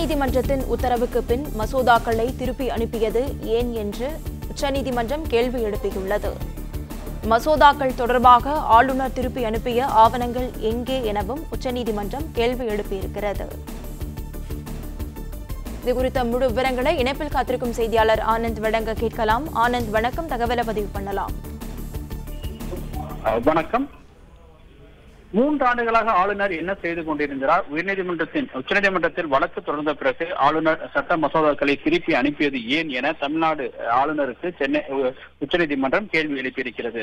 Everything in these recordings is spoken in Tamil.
உச்சநீதிமன்றத்தின் உத்தரவுக்கு பின் மசோதாக்களை திருப்பி அனுப்பியது ஏன் என்று உச்சநீதிமன்றம் கேள்வி எழுப்பியுள்ளது மசோதாக்கள் தொடர்பாக ஆளுநர் திருப்பி அனுப்பிய ஆவணங்கள் எங்கே எனவும் உச்சநீதிமன்றம் கேள்வி எழுப்பியிருக்கிறது இது குறித்த முழு விவரங்களை இணைப்பில் காத்திருக்கும் செய்தியாளர் ஆனந்த் வழங்க கேட்கலாம் ஆனந்த் வணக்கம் தகவலை பதிவு பண்ணலாம் அஹ் வணக்கம் மூன்று ஆண்டுகளாக ஆளுநர் என்ன செய்து கொண்டிருந்தார் உயர்நீதிமன்றத்தின் உச்சநீதிமன்றத்தில் வழக்கு தொடர்ந்த பிறகு ஆளுநர் சட்ட மசோதாக்களை திருப்பி அனுப்பியது ஏன் என தமிழ்நாடு ஆளுநருக்கு சென்னை உ- உச்சநீதிமன்றம் கேள்வி எழுப்பியிருக்கிறது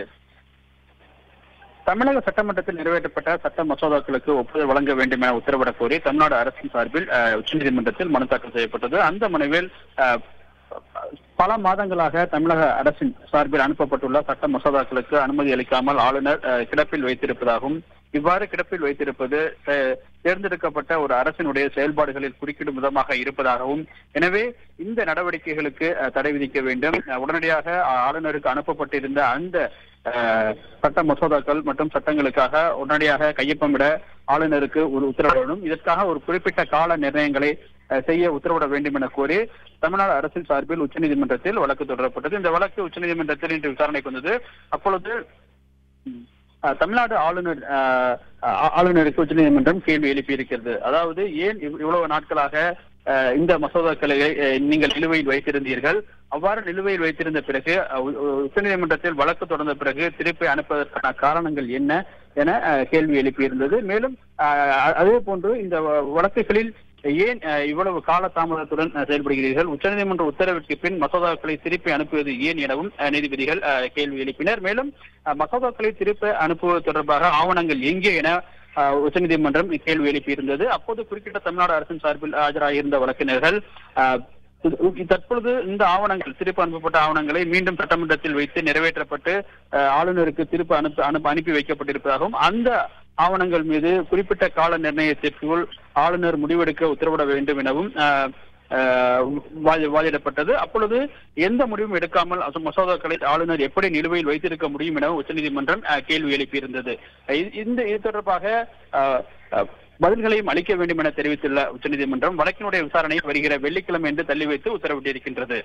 தமிழக சட்டமன்றத்தில் நிறைவேற்றப்பட்ட சட்ட மசோதாக்களுக்கு ஒப்புதல் வழங்க வேண்டும் என உத்தரவிடக் கோரி தமிழ்நாடு அரசின் சார்பில் அஹ், உச்சநீதிமன்றத்தில் மனு தாக்கல் செய்யப்பட்டது அந்த மனுவில் அஹ், பல மாதங்களாக தமிழக அரசின் சார்பில் அனுப்பப்பட்டுள்ள சட்ட மசோதாக்களுக்கு அனுமதி அளிக்காமல் ஆளுநர் அஹ், கிடப்பில் வைத்திருப்பதாகவும் இவ்வாறு கிடப்பில் வைத்திருப்பது அஹ், தேர்ந்தெடுக்கப்பட்ட ஒரு அரசினுடைய செயல்பாடுகளில் குறுக்கிடும் விதமாக இருப்பதாகவும் எனவே இந்த நடவடிக்கைகளுக்கு அஹ், தடை விதிக்க வேண்டும் அஹ், உடனடியாக ஆ- ஆளுநருக்கு அனுப்பப்பட்டிருந்த அந்த அஹ், சட்ட மசோதாக்கள் மற்றும் சட்டங்களுக்காக உடனடியாக கையொப்பமிட ஆளுநருக்கு ஒரு உத்தரவிடணும் இதற்காக ஒரு குறிப்பிட்ட கால நிர்ணயங்களை அஹ், செய்ய உத்தரவிட வேண்டும் என கோரி தமிழ்நாடு அரசின் சார்பில் உச்சநீதிமன்றத்தில் வழக்கு தொடரப்பட்டது இந்த வழக்கு உச்சநீதிமன்றத்தில் இன்று விசாரணைக்கு வந்தது அப்பொழுது ம், அஹ், தமிழ்நாடு ஆளுநர் அஹ், ஆ- ஆளுநருக்கு உச்சநீதிமன்றம் கேள்வி எழுப்பியிருக்கிறது அதாவது ஏன் இவ்- இவ்வளவு நாட்களாக அஹ், இந்த மசோதாக்களை அஹ், நீங்கள் நிலுவையில் வைத்திருந்தீர்கள் அவ்வாறு நிலுவையில் வைத்திருந்த பிறகு அஹ், உ- உ- உச்சநீதிமன்றத்தில் வழக்கு தொடர்ந்த பிறகு திருப்பி அனுப்புவதற்கான காரணங்கள் என்ன என அஹ், கேள்வி எழுப்பியிருந்தது மேலும் அஹ், அதே போன்று இந்த வ- வழக்குகளில் ஏன் அஹ், இவ்வளவு கால தாமதத்துடன் அஹ், செயல்படுகிறீர்கள் உச்சநீதிமன்ற உத்தரவிற்கு பின் மசோதாக்களை திருப்பி அனுப்புவது ஏன் எனவும் அஹ், நீதிபதிகள் அஹ், கேள்வி எழுப்பினர் மேலும் அஹ், மசோதாக்களை திருப்பி அனுப்புவது தொடர்பாக ஆவணங்கள் எங்கே என அஹ், உச்சநீதிமன்றம் கேள்வி எழுப்பியிருந்தது அப்போது குறுக்கிட்ட தமிழ்நாடு அரசின் சார்பில் ஆஜராகியிருந்த வழக்கினர்கள் அஹ், இது- தற்பொழுது இந்த ஆவணங்கள் திருப்பி அனுப்பப்பட்ட ஆவணங்களை மீண்டும் சட்டமன்றத்தில் வைத்து நிறைவேற்றப்பட்டு அஹ், ஆளுநருக்கு திருப்பி அனுப்பி அனுப்ப அனுப்பி வைக்கப்பட்டிருப்பதாகவும் அந்த ஆவணங்கள் மீது குறிப்பிட்ட கால நிர்ணயத்திற்குள் ஆளுநர் முடிவெடுக்க உத்தரவிட வேண்டும் எனவும் அஹ், அஹ், வாதி- வாதிடப்பட்டது அப்பொழுது எந்த முடிவும் எடுக்காமல் அச- மசோதாக்களை ஆளுநர் எப்படி நிலுவையில் வைத்திருக்க முடியும் எனவும் உச்சநீதிமன்றம் அஹ், கேள்வி எழுப்பியிருந்தது இ- இந்த இது தொடர்பாக அஹ், அஹ், பதில்களையும் அளிக்க வேண்டும் என தெரிவித்துள்ள உச்சநீதிமன்றம் வழக்கினுடைய விசாரணை வருகிற வெள்ளிக்கிழமை என்று தள்ளி வைத்து உத்தரவிட்டிருக்கின்றது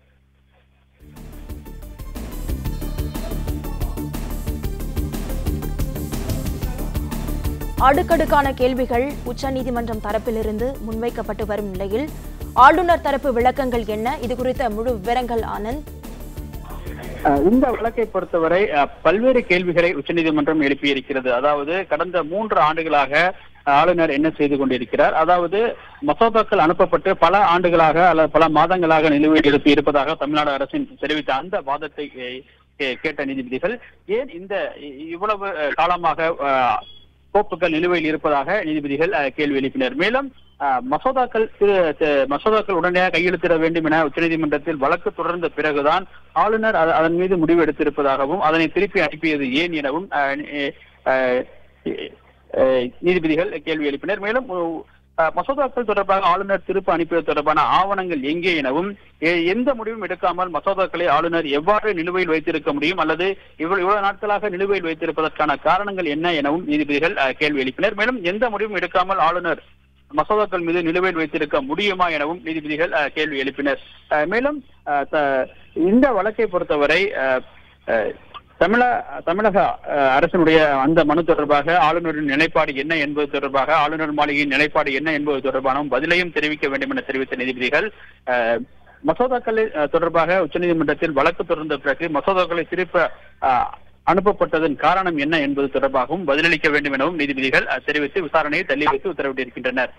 அடுக்கடுக்கான கேள்விகள் உச்சநீதிமன்றம் தரப்பிலிருந்து முன்வைக்கப்பட்டு வரும் நிலையில் ஆளுநர் தரப்பு விளக்கங்கள் என்ன இது குறித்த முழு விவரங்கள் ஆனந்த் அஹ் இந்த வழக்கை பொறுத்தவரை அஹ், பல்வேறு கேள்விகளை உச்சநீதிமன்றம் எழுப்பியிருக்கிறது அதாவது கடந்த மூன்று ஆண்டுகளாக ஆளுநர் என்ன செய்து கொண்டிருக்கிறார் அதாவது மசோதாக்கள் அனுப்பப்பட்டு பல ஆண்டுகளாக அல்லது பல மாதங்களாக நிலுவையில் எழுப்பி இருப்பதாக தமிழ்நாடு அரசின் தெரிவித்த அந்த வாதத்தை அஹ், கே- கேட்ட நீதிபதிகள் ஏன் இந்த இ- இவ்வளவு அஹ், காலமாக அஹ், கோப்புகள் நிலுவையில் இருப்பதாக நீதிபதிகள் அஹ், கேள்வி எழுப்பினர் மேலும் அஹ், மசோதாக்கள் திரு- தி- மசோதாக்கள் உடனடியாக கையெழுத்திட வேண்டும் என உச்சநீதிமன்றத்தில் வழக்கு தொடர்ந்த பிறகுதான் ஆளுநர் அத- அதன் மீது முடிவு எடுத்திருப்பதாகவும் அதனை திருப்பி அனுப்பியது ஏன் எனவும் அஹ், நி- அஹ், அஹ், நீதிபதிகள் கேள்வி எழுப்பினர் மேலும் உ- அஹ், மசோதாக்கள் தொடர்பாக ஆளுநர் திருப்பி அனுப்பியது தொடர்பான ஆவணங்கள் எங்கே எனவும் எ- எந்த முடிவும் எடுக்காமல் மசோதாக்களை ஆளுநர் எவ்வாறு நிலுவையில் வைத்திருக்க முடியும் அல்லது இவ்வளவு இவ்வளவு நாட்களாக நிலுவையில் வைத்திருப்பதற்கான காரணங்கள் என்ன எனவும் நீதிபதிகள் அஹ், கேள்வி எழுப்பினர் மேலும் எந்த முடிவும் எடுக்காமல் ஆளுநர் மசோதாக்கள் மீது நிலுவையில் வைத்திருக்க முடியுமா எனவும் நீதிபதிகள் அஹ், கேள்வி எழுப்பினர் அஹ், மேலும் அஹ், த- இந்த வழக்கை பொறுத்தவரை அஹ், அஹ், தமிழ தமிழக அஹ், அரசினுடைய அந்த மனு தொடர்பாக ஆளுநரின் நிலைப்பாடு என்ன என்பது தொடர்பாக ஆளுநர் மாளிகையின் நிலைப்பாடு என்ன என்பது தொடர்பான பதிலையும் தெரிவிக்க வேண்டும் என தெரிவித்த நீதிபதிகள் அஹ், மசோதாக்கள் அஹ், தொடர்பாக உச்சநீதிமன்றத்தில் வழக்கு தொடர்ந்த பிறகு மசோதாக்களை திருப்ப அஹ், அனுப்பப்பட்டதன் காரணம் என்ன என்பது தொடர்பாகவும் பதிலளிக்க வேண்டும் எனவும் நீதிபதிகள் அஹ், தெரிவித்து விசாரணையை தள்ளி வைத்து உத்தரவிட்டிருக்கின்றனர்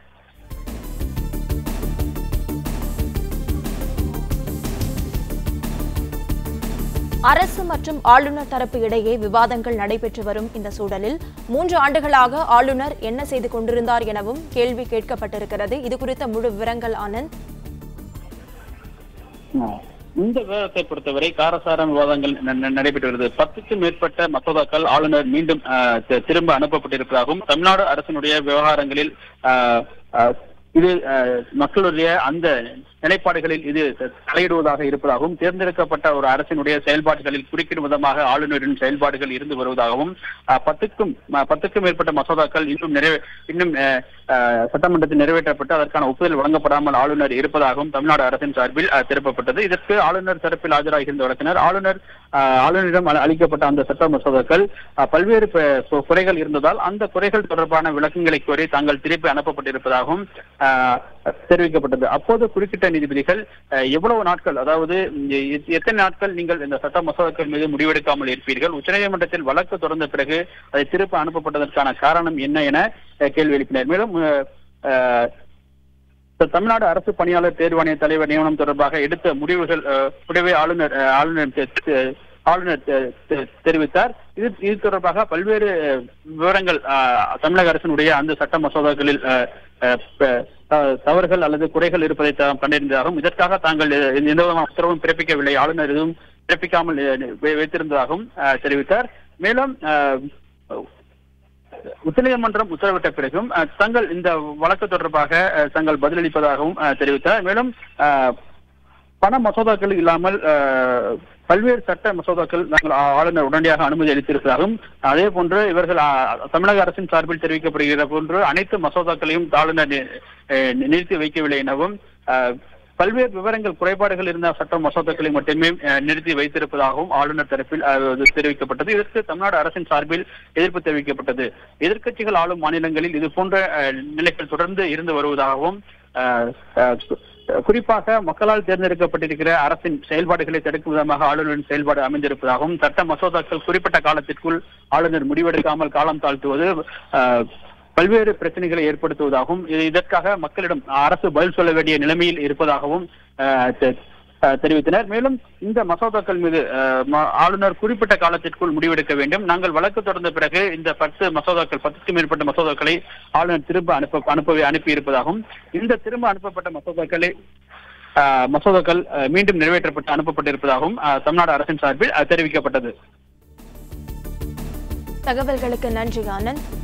அரசு மற்றும் ஆளுநர் தரப்பு இடையே விவாதங்கள் நடைபெற்று வரும் இந்த சூழலில் மூன்று ஆண்டுகளாக ஆளுநர் என்ன செய்து கொண்டிருந்தார் எனவும் கேள்வி கேட்கப்பட்டிருக்கிறது இது குறித்த முழு விவரங்கள் ஆனந்த் இந்த விவகாரத்தை பொறுத்தவரை காரசாரம் விவாதங்கள் ந- ந- நடைபெற்று வருது பத்துக்கும் மேற்பட்ட மசோதாக்கள் ஆளுநர் மீண்டும் ஆஹ், தி- திரும்ப அனுப்பப்பட்டிருப்பதாகவும் தமிழ்நாடு அரசினுடைய விவகாரங்களில் ஆஹ், ஆஹ், இது ஆஹ், மக்களுடைய அந்த நிலைப்பாடுகளில் இது தலையிடுவதாக இருப்பதாகவும் தேர்ந்தெடுக்கப்பட்ட ஒரு அரசினுடைய செயல்பாடுகளில் குறுக்கிடும் விதமாக ஆளுநரின் செயல்பாடுகள் இருந்து வருவதாகவும் ஆஹ், பத்துக்கும் ஆஹ், பத்துக்கும் மேற்பட்ட மசோதாக்கள் இன்னும் நிறைவே இன்னும் ஆஹ், அஹ், சட்டமன்றத்தில் நிறைவேற்றப்பட்டு அதற்கான ஒப்புதல் வழங்கப்படாமல் ஆளுநர் இருப்பதாகவும் தமிழ்நாடு அரசின் சார்பில் அஹ், திருப்பப்பட்டது இதற்கு ஆளுநர் தரப்பில் ஆஜராகியிருந்த வழக்கினர் ஆளுநர் அஹ், ஆளுநரிடம் அளி- அளிக்கப்பட்ட அந்த சட்ட மசோதாக்கள் அஹ், பல்வேறு ப- சு- குறைகள் இருந்ததால் அந்த குறைகள் தொடர்பான விளக்கங்களை கோரி தாங்கள் திருப்பி அனுப்பப்பட்டிருப்பதாகவும் அஹ், தெரிவிக்கப்பட்டது அப்போது குறுக்கிட்ட நீதிபதிகள் அஹ், எவ்வளவு நாட்கள் அதாவது ம், எ- எத்தனை நாட்கள் நீங்கள் இந்த சட்ட மசோதாக்கள் மீது முடிவெடுக்காமல் இருப்பீர்கள் உச்சநீதிமன்றத்தில் வழக்கு தொடர்ந்த பிறகு அதை திருப்ப அனுப்பப்பட்டதற்கான காரணம் என்ன என அஹ், கேள்வி எழுப்பினர் மேலும் அஹ், அஹ், த- தமிழ்நாடு அரசு பணியாளர் தேர்வாணைய தலைவர் நியமனம் தொடர்பாக எடுத்த முடிவுகள் அஹ், முடிவை ஆளுநர் அஹ், ஆளுநர் தெ- தெ- ஆளுநர் தெ- தெ- தெரிவித்தார் இது இது தொடர்பாக பல்வேறு அஹ், விவரங்கள் அஹ், தமிழக அரசினுடைய அந்த சட்ட மசோதாக்களில் அஹ், அஹ், ப- த- தவறுகள் அல்லது குறைகள் இருப்பதை தாம் கண்டறிந்ததாகவும் இதற்காக தாங்கள் அஹ், எந்த விதமான உத்தரவும் பிறப்பிக்கவில்லை ஆளுநர் எதுவும் பிறப்பிக்காமல் அஹ், வை- வைத்திருந்ததாகவும் அஹ், தெரிவித்தார் மேலும் அஹ், உச்சநீதிமன்றம் உத்தரவிட்ட பிறகும் அஹ், தங்கள் இந்த வழக்கு தொடர்பாக அஹ், தங்கள் பதிலளிப்பதாகவும் அஹ், தெரிவித்தார் மேலும் அஹ், பண மசோதாக்கள் இல்லாமல் அஹ், பல்வேறு சட்ட மசோதாக்கள் நாங்கள் ஆ- ஆளுநர் உடனடியாக அனுமதி அளித்திருப்பதாகவும் அதே போன்று இவர்கள் அஹ், தமிழக அரசின் சார்பில் தெரிவிக்கப்படுகிற போன்று அனைத்து மசோதாக்களையும் ஆளுநர் நி- அஹ், நிறுத்தி வைக்கவில்லை எனவும் அஹ், பல்வேறு விவரங்கள் குறைபாடுகள் இருந்த சட்ட மசோதாக்களை மட்டுமே அஹ், நிறுத்தி வைத்திருப்பதாகவும் ஆளுநர் தரப்பில் அஹ், இது தெரிவிக்கப்பட்டது இதற்கு தமிழ்நாடு அரசின் சார்பில் எதிர்ப்பு தெரிவிக்கப்பட்டது எதிர்க்கட்சிகள் ஆளும் மாநிலங்களில் இது போன்ற அஹ், நிலைகள் தொடர்ந்து இருந்து வருவதாகவும் அஹ், அஹ், கு- குறிப்பாக மக்களால் தேர்ந்தெடுக்கப்பட்டிருக்கிற அரசின் செயல்பாடுகளை தடுக்கும் விதமாக ஆளுநரின் செயல்பாடு அமைந்திருப்பதாகவும் சட்ட மசோதாக்கள் குறிப்பிட்ட காலத்திற்குள் ஆளுநர் முடிவெடுக்காமல் காலம் தாழ்த்துவது அஹ், பல்வேறு பிரச்சனைகளை ஏற்படுத்துவதாகவும் இது- இதற்காக மக்களிடம் அரசு பதில் சொல்ல வேண்டிய நிலைமையில் இருப்பதாகவும் அஹ், தெ- அஹ், தெரிவித்தனர் மேலும் இந்த மசோதாக்கள் மீது அஹ், ம- ஆளுநர் குறிப்பிட்ட காலத்திற்குள் முடிவெடுக்க வேண்டும் நாங்கள் வழக்கு தொடர்ந்த பிறகு இந்த பத்து மசோதாக்கள் பத்துக்கும் மேற்பட்ட மசோதாக்களை ஆளுநர் திரும்ப அனுப்ப அனுப்பவே அனுப்பி இருப்பதாகவும் இந்த திரும்ப அனுப்பப்பட்ட மசோதாக்களை அஹ், மசோதாக்கள் அஹ், மீண்டும் நிறைவேற்றப்பட்டு அனுப்பப்பட்டிருப்பதாகவும் அஹ், தமிழ்நாடு அரசின் சார்பில் அஹ், தெரிவிக்கப்பட்டது தகவல்களுக்கு நன்றி ஆனந்த்